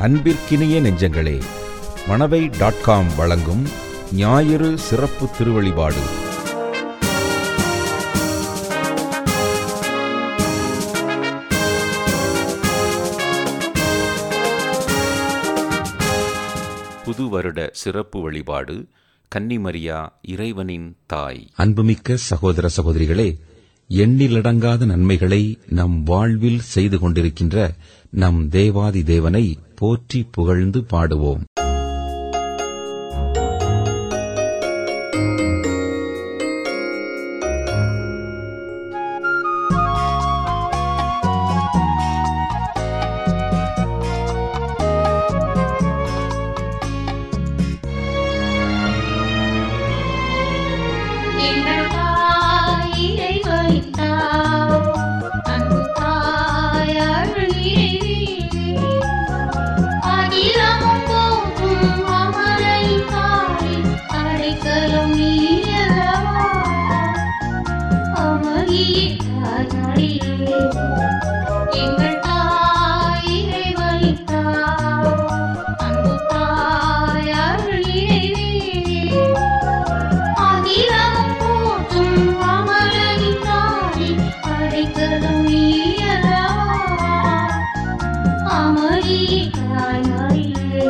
அன்பிற்கினிய நெஞ்சங்களே Manavai dot com வழங்கும் ஞாயிறு சிறப்பு திருவழிபாடு புது வருட சிறப்பு வழிபாடு கன்னிமரியா இறைவனின் தாய் அன்புமிக்க சகோதர சகோதரிகளே எண்ணிலடங்காத நன்மைகளை நம் வாழ்வில் செய்து கொண்டிருக்கின்ற நம் தேவாதி தேவனை போற்றி புகழ்ந்து பாடுவோம் எங்கள் தாய் இறைவனின் தாய், அன்பு தாய் அருளிலே. அகிலமும் போற்றும் அமரையின் தாய், அடைக்கலம் நீயல்லவா. அமளியே தாய்மடியே. எங்கள் தாய் இறைவனின் தாய், அன்பு தாய் அருளிலே. அகிலமும் போற்றும் அமரனின் தாய், அடைக்கலம் நீயல்லவா. அமளியே தாய்மடியே.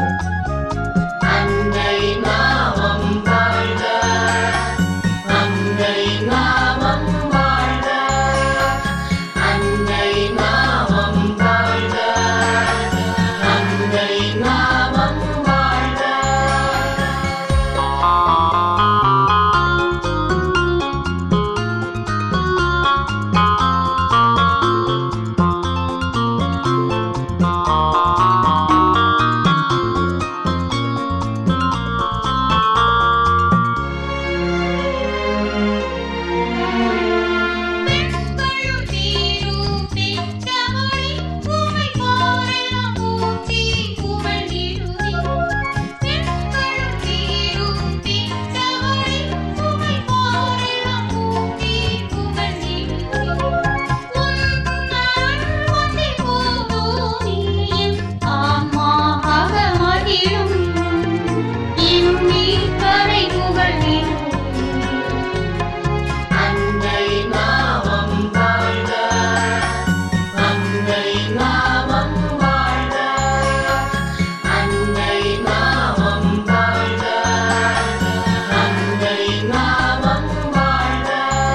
அன்னை நாமம் வாழ்க அன்னை நாமம் வாழ்க அன்னை நாமம் வாழ்க அன்னை நாமம் வாழ்க பெண்களுள் தீரும் பெற்றவளே, உமை போரெல்லாம் ஊற்றி புகழ்ந்திடுதி. பெண்களுள் தீரும் பெற்றவளே, உமை போரெல்லாம் ஊற்றி புகழ்ந்திடுதி. உன் அருள் ஒன்றே போதுமே, என் ஆன்மா அகமகிழும். இன்னில் கரை புகழ்ந்திடுதி. அன்னை நாமம் வாழ்க அன்னை நாமம் வாழ்க அன்னை நாமம் வாழ்க அன்னை நாமம் வாழ்க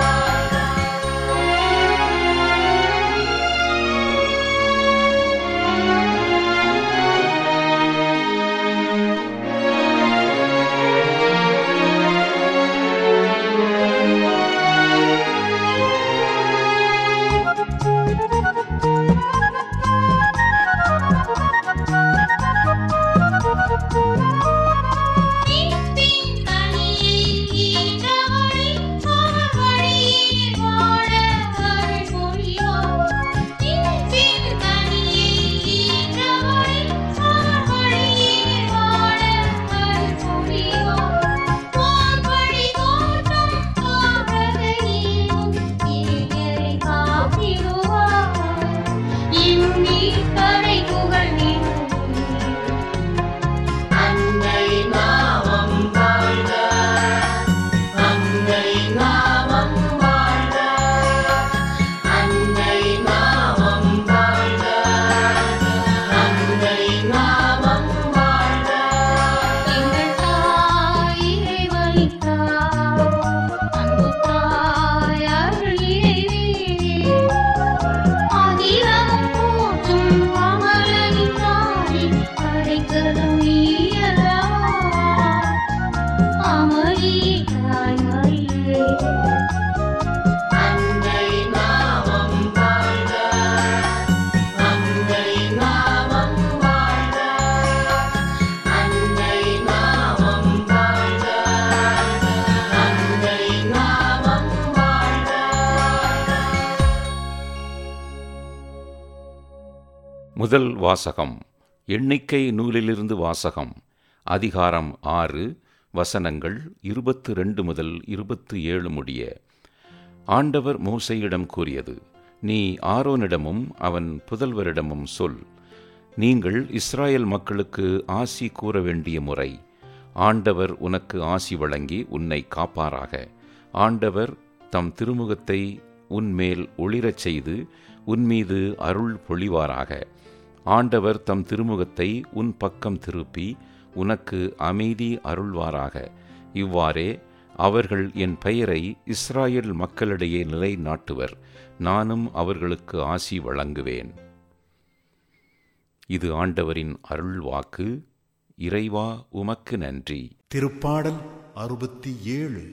நீத்தின் கனியை ஈன்றவளே, அவர் வழியில் வாழ அருள் புரிவார். நீத்தின் கனியை ஈன்றவளே, அவர் வழியில் வாழ அருள் புரிவார். வான்படி தோற்றும் காவலனையும் ஏழையை காத்திடுவார். இன்னில் கரை புகழ்ந்திடுவார். அன்னை நாமம் வாழ்க அன்னை நாமம் வாழ்க அன்னை நாமம் வாழ்க அன்னை நாமம் வாழ்க எங்கள் தாய் இறைவனின் தாய், அன்பு தாய் அருளிலே. அகிலமும் போற்றும் அமரனின் தாய், அடைக்கலம் நீயல்லவா. அமளியே தாய்மடியே. அன்னை நாமம் வாழ்க அன்னை நாமம் வாழ்க அன்னை நாமம் வாழ்க அன்னை நாமம் வாழ்க முதல் வாசகம் எண்ணிக்கை நூலிலிருந்து வாசகம் அதிகாரம் ஆறு வசனங்கள் இருபத்து ரெண்டு முதல் இருபத்து ஏழு முடிய ஆண்டவர் மோசையிடம் கூறியது நீ ஆரோனிடமும் அவன் புதல்வரிடமும் சொல் நீங்கள் இஸ்ராயேல் மக்களுக்கு ஆசி கூற வேண்டிய முறை ஆண்டவர் உனக்கு ஆசி வழங்கி உன்னை காப்பாராக ஆண்டவர் தம் திருமுகத்தை உன்மேல் ஒளிரச் செய்து உன்மீது அருள் பொழிவாராக ஆண்டவர் தம் திருமுகத்தை உன் பக்கம் திருப்பி உனக்கு அமைதி அருள்வாராக இவ்வாறே அவர்கள் என் பெயரை இஸ்ராயேல் மக்களிடையே நிலைநாட்டுவர் நானும் அவர்களுக்கு ஆசி வழங்குவேன் இது ஆண்டவரின் அருள் வாக்கு இறைவா உமக்கு நன்றி திருப்பாடல் அறுபத்தி ஏழு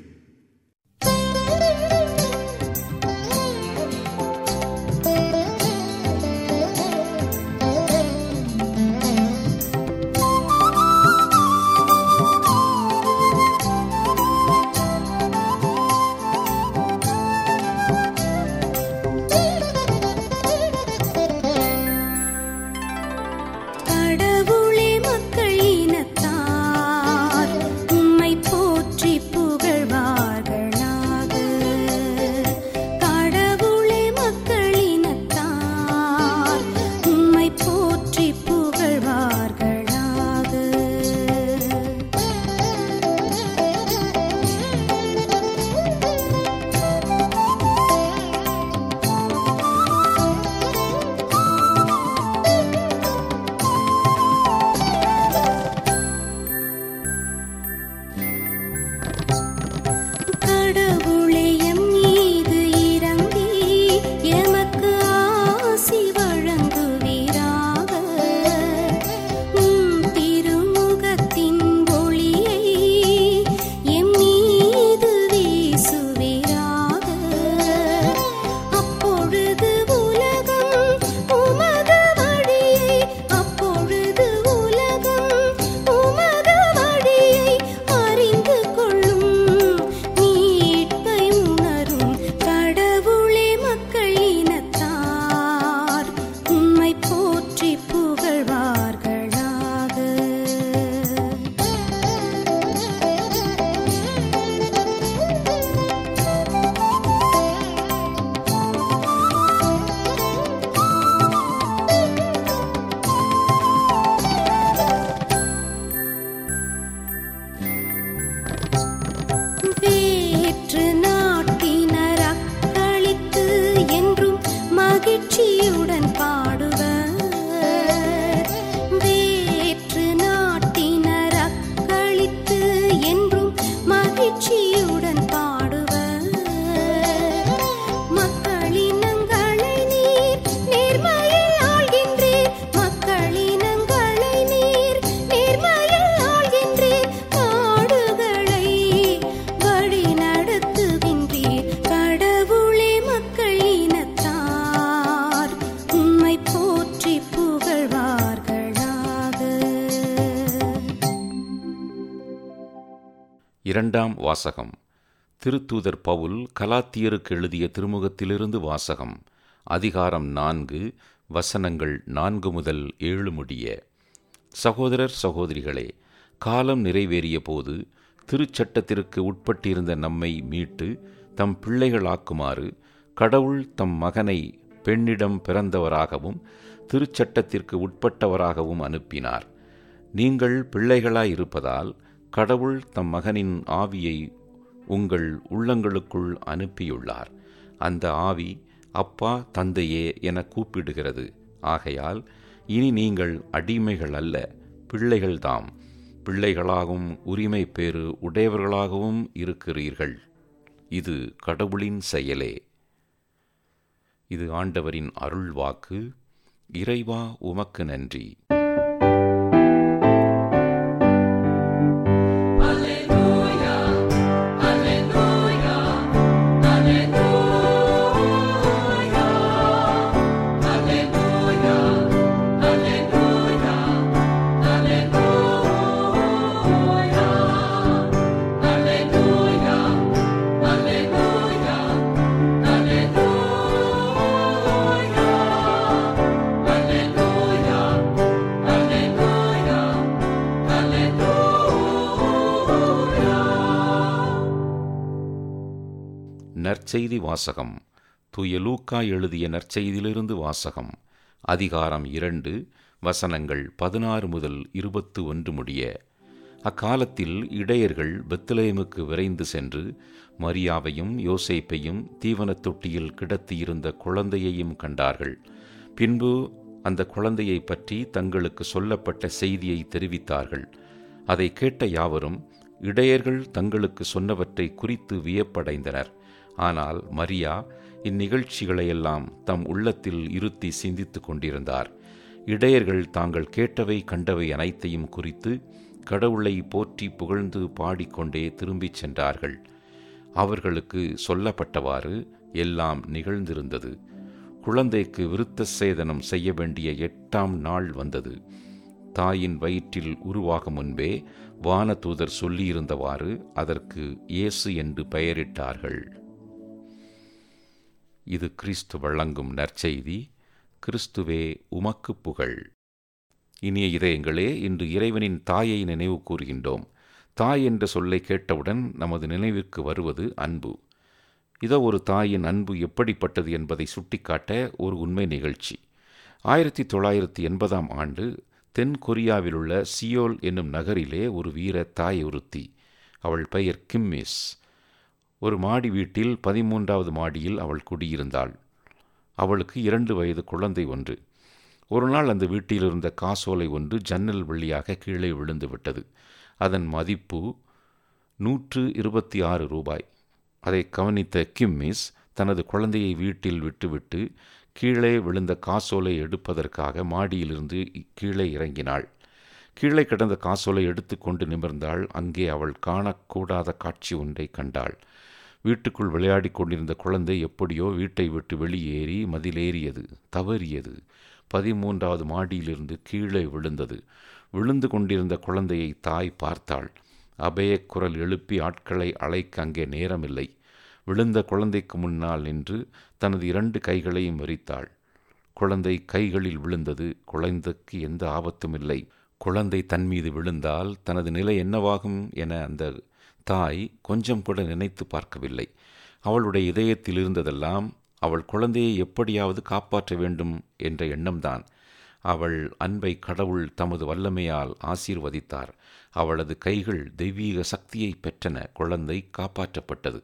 கடவுளே மக்கள் இனத்தார் உம்மை போற்றி புகழ்வார்களாக கடவுளே மக்கள் இனத்தார் உம்மை போற்றி புகழ்வார்களாக கடவுளே எம் மீது இறங்கி எமக்கு ஆசி வழங்குவீராக உம் திருமுகத்தின் ஒளியை எம் மீது வீசுவீராக அப்பொழுது உலகம் உமது வழியை அப்பொழுது உலகம் உமது வழியை அறிந்து கொள்ளும் மீட்பை உணரும் கடவுளே மக்கள் இனத்தார் உம்மை போற்றி புகழ்வார்களாக வேற்று நாட்டினர் அக்களித்து என்றும் மகிழ்ச்சியுடன் பாடுவர் வேற்று நாட்டினர் அக்களித்து என்றும் மகிழ்ச்சியுடன் பாடுவர் மக்களினங்களை நீர் நேர்மையில் ஆள்கின்றீர் மக்களினங்களை நீர் நேர்மையில் ஆள்கின்றீர் நாடுகளை வழி நடத்துகின்றீர் கடவுளே மக்கள் இனத்தார் உம்மை போற்றி புகழ்வார்களாக இரண்டாம் வாசகம் திருத்தூதர் பவுல் கலாத்தியருக்கு எழுதிய திருமுகத்திலிருந்து வாசகம் அதிகாரம் நான்கு வசனங்கள் நான்கு முதல் ஏழு முடிய சகோதரர் சகோதரிகளே காலம் நிறைவேறிய போது திருச்சட்டத்திற்கு உட்பட்டிருந்த நம்மை மீட்டு தம் பிள்ளைகளாக்குமாறு கடவுள் தம் மகனை பெண்ணிடம் பிறந்தவராகவும் திருச்சட்டத்திற்கு உட்பட்டவராகவும் அனுப்பினார் நீங்கள் பிள்ளைகளாயிருப்பதால் கடவுள் தம் மகனின் ஆவியை உங்கள் உள்ளங்களுக்குள் அனுப்பியுள்ளார் அந்த ஆவி அப்பா தந்தையே என கூப்பிடுகிறது ஆகையால் இனி நீங்கள் அடிமைகள் அல்ல பிள்ளைகள்தாம் பிள்ளைகளாகவும் உரிமை பேறு உடையவர்களாகவும் இருக்கிறீர்கள் இது கடவுளின் செயலே இது ஆண்டவரின் அருள் வாக்கு இறைவா உமக்கு நன்றி நற்செய்தி வாசகம் தூய லூக்கா எழுதிய நற்செய்தியிலிருந்து வாசகம் அதிகாரம் இரண்டு வசனங்கள் பதினாறு முதல் இருபத்து ஒன்று முடிய அக்காலத்தில் இடையர்கள் பெத்லேமுக்கு விரைந்து சென்று மரியாவையும் யோசேப்பையும் தீவனத் தொட்டியில் கிடத்தியிருந்த குழந்தையையும் கண்டார்கள் பின்பு அந்த குழந்தையை பற்றி தங்களுக்கு சொல்லப்பட்ட செய்தியை தெரிவித்தார்கள் அதை கேட்ட யாவரும் இடையர்கள் தங்களுக்கு சொன்னவற்றை குறித்து வியப்படைந்தனர் ஆனால் மரியா இந்நிகழ்ச்சிகளையெல்லாம் தம் உள்ளத்தில் இருத்தி சிந்தித்துக் கொண்டிருந்தார் இடையர்கள் தாங்கள் கேட்டவை கண்டவை அனைத்தையும் குறித்து கடவுளை போற்றி புகழ்ந்து பாடிக்கொண்டே திரும்பிச் சென்றார்கள் அவர்களுக்கு சொல்லப்பட்டவாறு எல்லாம் நிகழ்ந்திருந்தது குழந்தைக்கு விருத்த சேதனம் செய்ய வேண்டிய எட்டாம் நாள் வந்தது தாயின் வயிற்றில் உருவாகும் முன்பே வானதூதர் சொல்லியிருந்தவாறு அதற்கு இயேசு என்று பெயரிட்டார்கள் இது கிறிஸ்து வழங்கும் நற்செய்தி கிறிஸ்துவே உமக்கு புகழ் இனிய இதயங்களே இன்று இறைவனின் தாயை நினைவு கூறுகின்றோம் தாய் என்ற சொல்லை கேட்டவுடன் நமது நினைவிற்கு வருவது அன்பு இதோ ஒரு தாயின் அன்பு எப்படிப்பட்டது என்பதை சுட்டிக்காட்ட ஒரு உண்மை நிகழ்ச்சி ஆயிரத்தி தொள்ளாயிரத்தி எண்பதாம் ஆண்டு தென் கொரியாவிலுள்ள சியோல் என்னும் நகரிலே ஒரு வீர தாய் ஒருத்தி அவள் பெயர் கிம்மிஸ் ஒரு மாடி வீட்டில் பதிமூன்றாவது மாடியில் அவள் குடியிருந்தாள் அவளுக்கு இரண்டு வயது குழந்தை ஒன்று ஒரு நாள் அந்த வீட்டில் இருந்த காசோலை ஒன்று ஜன்னல் வழியாக கீழே விழுந்து விட்டது அதன் மதிப்பு நூற்று இருபத்தி ஆறு ரூபாய் அதை கவனித்த கிம்மிஸ் தனது குழந்தையை வீட்டில் விட்டுவிட்டு கீழே விழுந்த காசோலை எடுப்பதற்காக மாடியிலிருந்து கீழே இறங்கினாள் கீழே கிடந்த காசோலை எடுத்துக்கொண்டு நிமிர்ந்தாள் அங்கே அவள் காணக்கூடாத காட்சி ஒன்றை கண்டாள் வீட்டுக்குள் விளையாடிக் கொண்டிருந்த குழந்தை எப்படியோ வீட்டை விட்டு வெளியேறி மதிலேறியது தவறியது பதிமூன்றாவது மாடியிலிருந்து கீழே விழுந்தது விழுந்து கொண்டிருந்த குழந்தையை தாய் பார்த்தாள் அபயக் குரல் எழுப்பி ஆட்களை அழைக்க அங்கே நேரமில்லை விழுந்த குழந்தைக்கு முன்னால் நின்று தனது இரண்டு கைகளையும் விரித்தாள் குழந்தை கைகளில் விழுந்தது குழந்தைக்கு எந்த ஆபத்தும் இல்லை குழந்தை தன் மீது விழுந்தால் தனது நிலை என்னவாகும் என அந்த தாய் கொஞ்சம் கூட நினைத்து பார்க்கவில்லை அவளுடைய இதயத்தில் இருந்ததெல்லாம் அவள் குழந்தையை எப்படியாவது காப்பாற்ற வேண்டும் என்ற எண்ணம்தான் அவள் அன்பை கடவுள் தமது வல்லமையால் ஆசீர்வதித்தார் அவளது கைகள் தெய்வீக சக்தியை பெற்றன குழந்தை காப்பாற்றப்பட்டது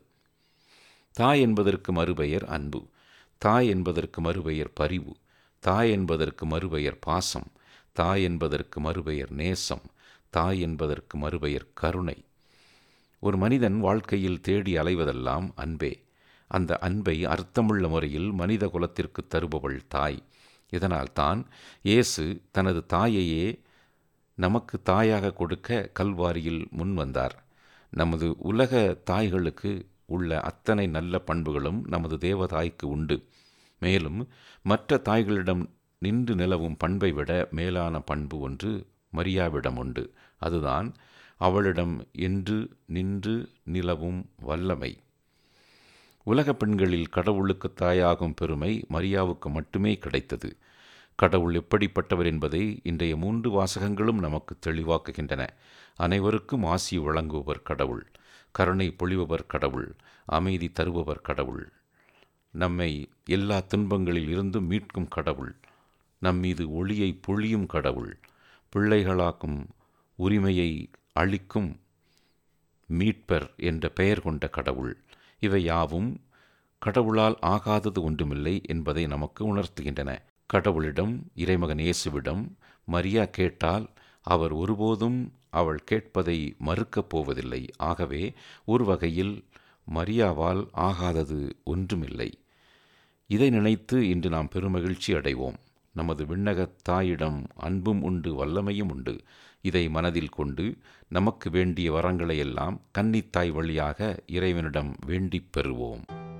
தாய் என்பதற்கு மறுபெயர் அன்பு தாய் என்பதற்கு மறுபெயர் பரிவு தாய் என்பதற்கு மறுபெயர் பாசம் தாய் என்பதற்கு மறுபெயர் நேசம் தாய் என்பதற்கு மறுபெயர் கருணை ஒரு மனிதன் வாழ்க்கையில் தேடி அலைவதெல்லாம் அன்பே அந்த அன்பை அர்த்தமுள்ள முறையில் மனித குலத்திற்கு தருபவள் தாய் இதனால்தான் இயேசு தனது தாயையே நமக்கு தாயாக கொடுக்க கல்வாரியில் முன் வந்தார் நமது உலக தாய்களுக்கு உள்ள அத்தனை நல்ல பண்புகளும் நமது தேவதாய்க்கு உண்டு மேலும் மற்ற தாய்களிடம் நின்று நிலவும் பண்பை விட மேலான பண்பு ஒன்று மரியாவிடம் உண்டு அதுதான் அவளிடம் என்று நின்று நிலவும் வல்லமை உலக பெண்களில் கடவுளுக்கு தாயாகும் பெருமை மரியாவுக்கு மட்டுமே கிடைத்தது கடவுள் எப்படிப்பட்டவர் என்பதை இன்றைய மூன்று வாசகங்களும் நமக்கு தெளிவாக்குகின்றன அனைவருக்கும் ஆசி வழங்குபவர் கடவுள் கருணை பொழிபவர் கடவுள் அமைதி தருபவர் கடவுள் நம்மை எல்லா துன்பங்களில் இருந்தும் மீட்கும் கடவுள் நம்மீது ஒளியை பொழியும் கடவுள் பிள்ளைகளாக்கும் உரிமையை அளிக்கும் மீட்பர் என்ற பெயர் கொண்ட கடவுள் இவை யாவும் கடவுளால் ஆகாதது ஒன்றுமில்லை என்பதை நமக்கு உணர்த்துகின்றன கடவுளிடம் இறைமகன் இயேசுவிடம் மரியா கேட்டால் அவர் ஒருபோதும் அவள் கேட்பதை மறுக்கப் போவதில்லை ஆகவே ஒரு வகையில் மரியாவால் ஆகாதது ஒன்றுமில்லை இதை நினைத்து இன்று நாம் பெருமகிழ்ச்சி அடைவோம் நமது விண்ணகத் தாயிடம் அன்பும் உண்டு வல்லமையும் உண்டு இதை மனதில் கொண்டு நமக்கு வேண்டிய வரங்களை எல்லாம் கன்னித்தாய் வழியாக இறைவனிடம் வேண்டிப் பெறுவோம்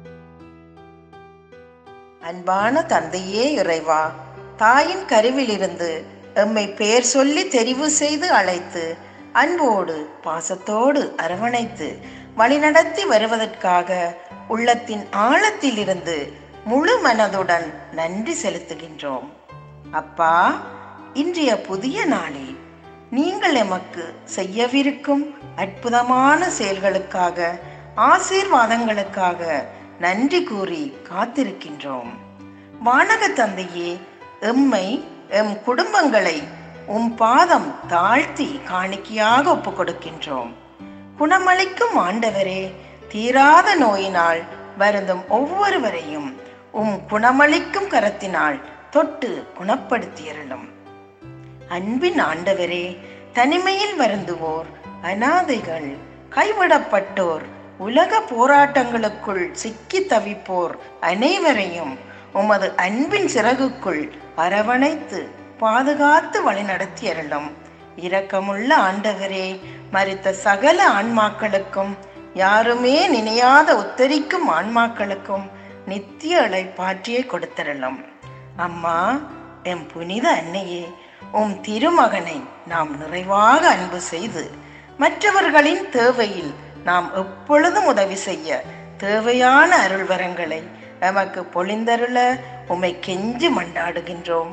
அன்பான தந்தையே இறைவா தாயின் கருவிலிருந்து எம்மை பெயர் சொல்லி தெரிவு செய்து அழைத்து அன்போடு பாசத்தோடு அரவணைத்து வழிநடத்தி வருவதற்காக உள்ளத்தின் ஆழத்திலிருந்து முழு மனதுடன் நன்றி செலுத்துகின்றோம் அப்பா இன்றைய புதிய நாளில் நீங்கள் எமக்கு செய்யவிருக்கும் அற்புதமான செயல்களுக்காக ஆசீர்வாதங்களுக்காக நன்றி கூறி காத்திருக்கின்றோம் வானக தந்தையே எம்மை எம் குடும்பங்களை உம் பாதம் தாழ்த்தி காணிக்கையாக ஒப்புக் கொடுக்கின்றோம் குணமளிக்கும் ஆண்டவரே தீராத நோயினால் வருந்தும் ஒவ்வொருவரையும் உம் குணமளிக்கும் கரத்தினால் தொட்டு குணப்படுத்தியருளும் அன்பின் ஆண்டவரே தனிமையில் வருந்துவோர் அனாதைகள் கைவிடப்பட்டோர் உலக போராட்டங்களுக்குள் சிக்கி தவிப்போர் அனைவரையும் உமது அன்பின் சிறகுக்குள் அரவணைத்து பாதுகாத்து வழிநடத்தி அருளும் இரக்கமுள்ள ஆண்டவரே மறித்த சகல ஆன்மாக்களுக்கும் யாருமே நினையாத உத்தரிக்கும் ஆன்மாக்களுக்கும் நித்திய இளைப்பாற்றியை கொடுத்தரலும் அம்மா எம் புனித அன்னையே உம் திருமகனை நாம் நிறைவாக அன்பு செய்து மற்றவர்களின் தேவையில் நாம் எப்பொழுதும் உதவி செய்ய தேவையான அருள்வரங்களை எமக்கு பொழிந்தருள உம்மை கெஞ்சி மண்டாடுகின்றோம்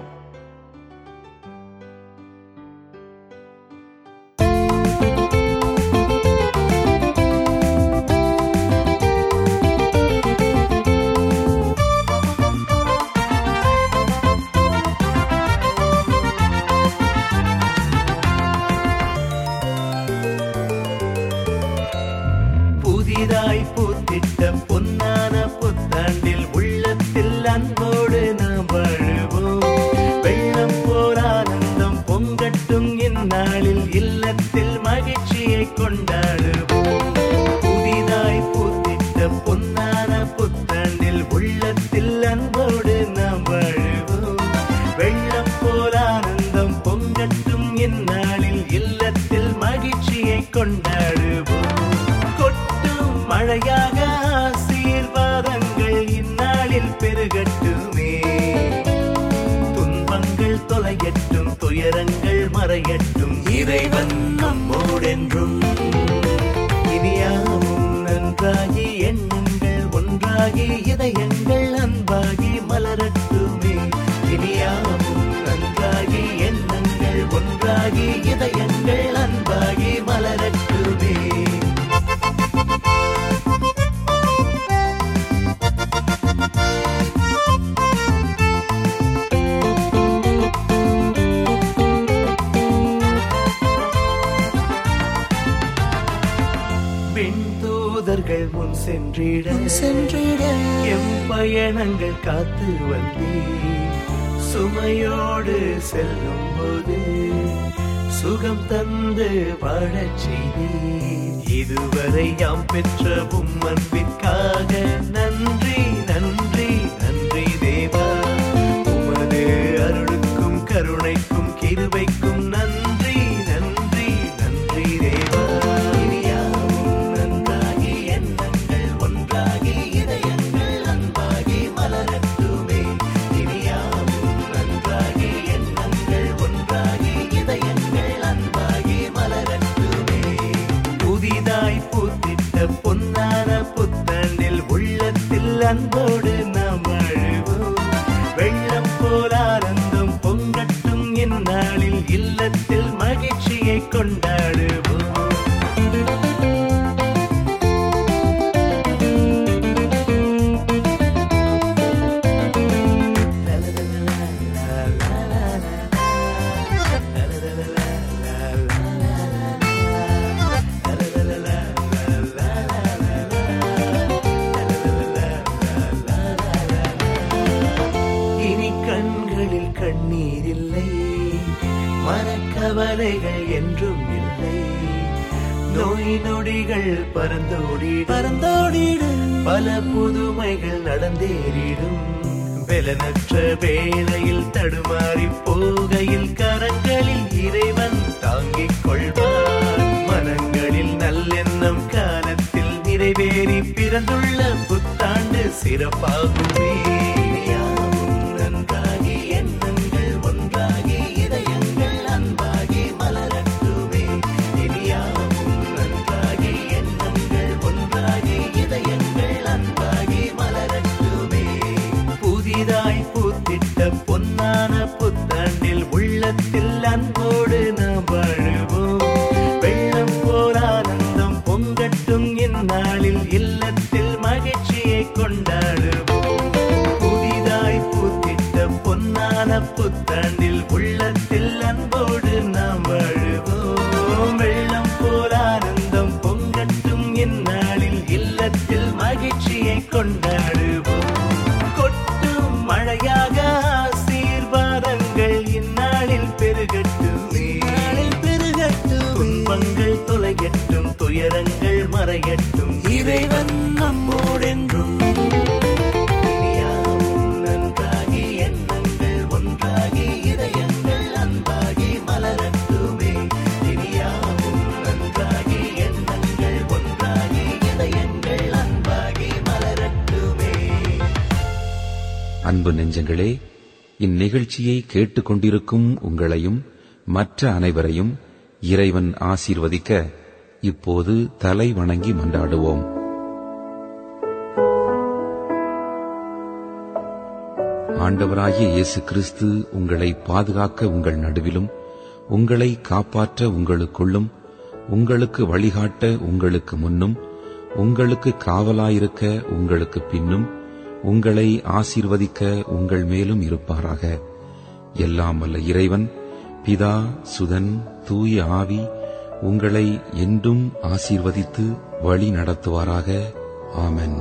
புதிதாய் பூத்திட்ட பொன்னான புத்தாண்டில் உள்ளத்தில் அன்போடு நாம் வாழுவோம் வெள்ளம் போல் ஆனந்தம் பொங்கட்டும் இந்நாளில் இல்லத்தில் மகிழ்ச்சியை கொண்டாடுவோம் புதிதாய் பூத்திட்ட பொன்னான புத்தாண்டில் உள்ளத்தில் அன்போடு நாம் வாழுவோம் வெள்ளம் போல் ஆனந்தம் பொங்கட்டும் இந்நாளில் இல்லத்தில் மகிழ்ச்சியை கொண்டாடுவோம் கொட்டும் மழையாக ஆசீர்வாதங்கள் இந்நாளில் பெருகட்டுமே துன்பங்கள் தொலையட்டும் துயரங்கள் மறையட்டும் இறைவன் நம்மோடென்றும் இனியாவும் நன்றாகி எண்ணங்கள் ஒன்றாகி இதயங்கள் அன்பாகி மலரட்டுமே இனியாவும் நன்றாகி எண்ணங்கள் ஒன்றாகி இதயங்கள் அன்பாகி மலரட்டுமே விண்தூதர்கள் முன் சென்றிட சென்றிட எம் பயணங்கள் காத்து வந்தே சுமையோடு செல்லும் போது சுகம் தந்து வாழச் செய்தீர் இதுவரை யாம் பெற்ற உம் அன்பிற்காக நன்றி நன்றி நன்றி தேவா உமது அருளுக்கும் கருணைக்கும் கிருபைக்கும் நன்றி நன்றி நன்றி தேவா இனியாவும் நன்றாகி எண்ணங்கள் ஒன்றாகி இதயங்கள் அன்பாகி மலரட்டுமே இனியாவும் நன்றாகி எண்ணங்கள் ஒன்றாகி இதயங்கள் அன்பாகி மலரட்டுமே புதிதாய் பூத்திட்ட பொன்னான புத்தாண்டில் உள்ளத்தில் அன்போடு நாம் வாழுவோம் வெள்ளம் போல் ஆனந்தம் பொங்கட்டும் இந்நாளில் இல்லத்தில் மகிழ்ச்சியை கொண்டாடுவோம் இனி கண்களில் கண்ணீர் இல்லை மனக்கவலைகள் என்றும் இல்லை நோய் நொடிகள் பறந்தோடி பறந்தோடிடும் பல புதுமைகள் நடந்தேறிடும் பெலனற்ற வேளையில் தடுமாறி போகையில் கரங்களில் இறைவன் தாங்கிக் கொள்வார் மனங்களில் நல்லெண்ணம் காலத்தில் நிறைவேறி பிறந்துள்ள புத்தாண்டு சிறப்பாகுமே இனியாவும் நன்றாகி எண்ணங்கள் ஒன்றாகி இதயங்கள் அன்பாகி மலரட்டுமே இனியாவும் நன்றாகி எண்ணங்கள் ஒன்றாகி இதயங்கள் அன்பாகி மலரட்டுமே புதிதாய் பூத்திட்ட பொன்னான புத்தாண்டில் உள்ளத்தில் அன்போடு நாம் வாழுவோம் வெள்ளம் போல் ஆனந்தம் பொங்கட்டும் இந்நாளில் இல்லத்தில் மகிழ்ச்சியை கொண்டாடுவோம் சங்கடங்கள் மறையட்டும் இறைவன் நம்மோடென்றும் இனியாவும் நன்றாகி எண்ணங்கள் ஒன்றாகி இதயங்கள் அன்பாகி மலரட்டுமே இனியாவும் நன்றாகி எண்ணங்கள் ஒன்றாகி இதயங்கள் அன்பாகி மலரட்டுமே அன்பு நெஞ்சங்களே இந்நிகழ்ச்சியை கேட்டுக்கொண்டிருக்கும் உங்களையும் மற்ற அனைவரையும் இறைவன் ஆசீர்வதிக்க இப்போது தலை வணங்கி மன்றாடுவோம் ஆண்டவராகிய இயேசு கிறிஸ்து உங்களை பாதுகாக்க உங்கள் நடுவிலும் உங்களை காப்பாற்ற உங்களுக்குள்ளும் உங்களுக்கு வழிகாட்ட உங்களுக்கு முன்னும் உங்களுக்கு காவலாயிருக்க உங்களுக்கு பின்னும் உங்களை ஆசீர்வதிக்க உங்கள் மேலும் இருப்பாராக எல்லாம் வல்ல இறைவன் பிதா சுதன் தூய ஆவி உங்களை என்றும் ஆசீர்வதித்து வழி நடத்துவாராக ஆமென்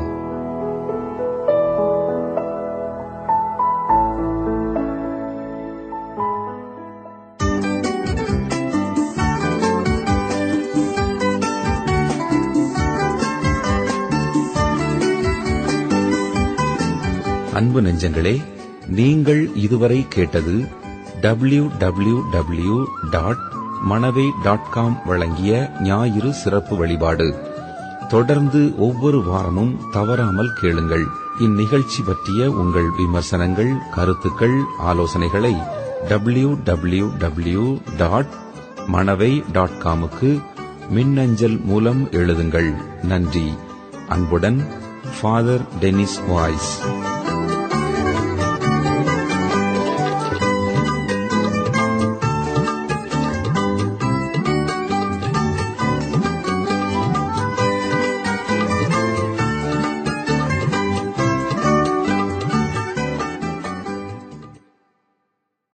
அன்பு நெஞ்சங்களே நீங்கள் இதுவரை கேட்டது W W W dot Manavai dot com வழங்கிய ஞாயிறு சிறப்பு வழிபாடு தொடர்ந்து ஒவ்வொரு வாரமும் தவறாமல் கேளுங்கள் இந்நிகழ்ச்சி பற்றிய உங்கள் விமர்சனங்கள் கருத்துக்கள் ஆலோசனைகளை W W W dot Manavai dot காமுக்கு மின்னஞ்சல் மூலம் எழுதுங்கள் நன்றி அன்புடன் ஃபாதர் டெனிஸ் வாய்ஸ்